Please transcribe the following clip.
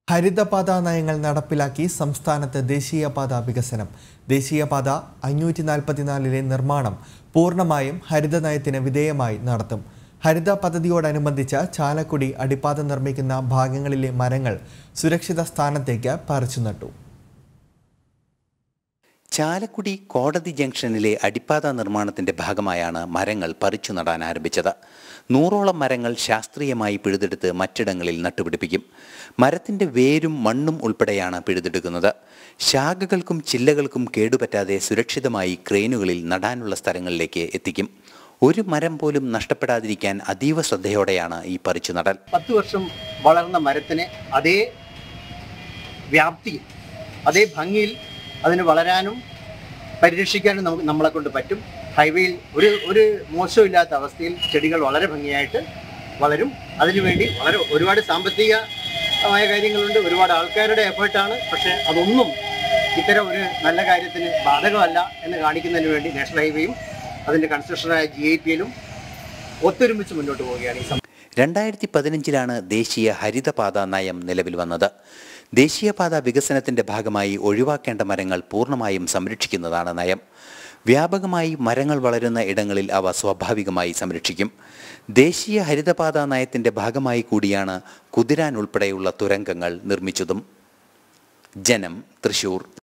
ഹരിതപാത നയങ്ങൾ നടപ്പിലാക്കി സംസ്ഥാനത്ത് ദേശീയപാത വികസനം ദേശീയപാത അഞ്ഞൂറ്റി നാൽപ്പത്തിനാലിലെ നിർമ്മാണം പൂർണ്ണമായും ഹരിത നയത്തിന് വിധേയമായി നടത്തും ഹരിത പദ്ധതിയോടനുബന്ധിച്ച് ചാലക്കുടി അടിപ്പാത നിർമ്മിക്കുന്ന ഭാഗങ്ങളിലെ മരങ്ങൾ സുരക്ഷിത സ്ഥാനത്തേക്ക് പറിച്ചു നട്ടു ചാലക്കുടി കോടതി ജംഗ്ഷനിലെ അടിപ്പാത നിർമ്മാണത്തിന്റെ ഭാഗമായാണ് മരങ്ങൾ പറിച്ചു നടാൻ ആരംഭിച്ചത് നൂറോളം മരങ്ങൾ ശാസ്ത്രീയമായി പിഴുതെടുത്ത് മറ്റിടങ്ങളിൽ നട്ടുപിടിപ്പിക്കും മരത്തിന്റെ വേരും മണ്ണും ഉൾപ്പെടെയാണ് പിഴുതെടുക്കുന്നത് ശാഖകൾക്കും ചില്ലകൾക്കും കേടുപറ്റാതെ സുരക്ഷിതമായി ക്രെയിനുകളിൽ നടാനുള്ള സ്ഥലങ്ങളിലേക്ക് എത്തിക്കും ഒരു മരം പോലും നഷ്ടപ്പെടാതിരിക്കാൻ അതീവ ശ്രദ്ധയോടെയാണ് ഈ പറിച്ചു നടൽ പത്ത് വർഷം വളർന്ന മരത്തിന് അതേ വ്യാപ്തിയിൽ അതേ ഭംഗിയിൽ അതിന് വളരാനും പരിരക്ഷിക്കാനും നമുക്ക് നമ്മളെ കൊണ്ട് പറ്റും ഹൈവേയിൽ ഒരു ഒരു മോശമില്ലാത്ത അവസ്ഥയിൽ ചെടികൾ വളരെ ഭംഗിയായിട്ട് വളരും അതിനുവേണ്ടി വളരെ ഒരുപാട് സാമ്പത്തികമായ കാര്യങ്ങളുണ്ട് ഒരുപാട് ആൾക്കാരുടെ എഫേർട്ടാണ് പക്ഷേ അതൊന്നും ഇത്തരം ഒരു നല്ല കാര്യത്തിന് ബാധകമല്ല എന്ന് കാണിക്കുന്നതിന് വേണ്ടി നാഷണൽ ഹൈവേയും അതിൻ്റെ കൺസ്ട്രക്ഷനായ ജി ഐ പി എല്ലും ഒത്തൊരുമിച്ച് മുന്നോട്ട് പോവുകയാണ് ഈ സം രണ്ടായിരത്തി പതിനഞ്ചിലാണ് ദേശീയ ഹരിതപാത നയം നിലവിൽ വന്നത് ദേശീയപാത വികസനത്തിന്റെ ഭാഗമായി ഒഴിവാക്കേണ്ട മരങ്ങൾ പൂർണ്ണമായും സംരക്ഷിക്കുന്നതാണ് നയം വ്യാപകമായി മരങ്ങൾ വളരുന്ന ഇടങ്ങളിൽ അവ സ്വാഭാവികമായി സംരക്ഷിക്കും ദേശീയ ഹരിതപാത നയത്തിന്റെ ഭാഗമായി കൂടിയാണ് കുതിരാൻ ഉൾപ്പെടെയുള്ള തുരങ്കങ്ങൾ നിർമ്മിച്ചതും ജനം തൃശൂർ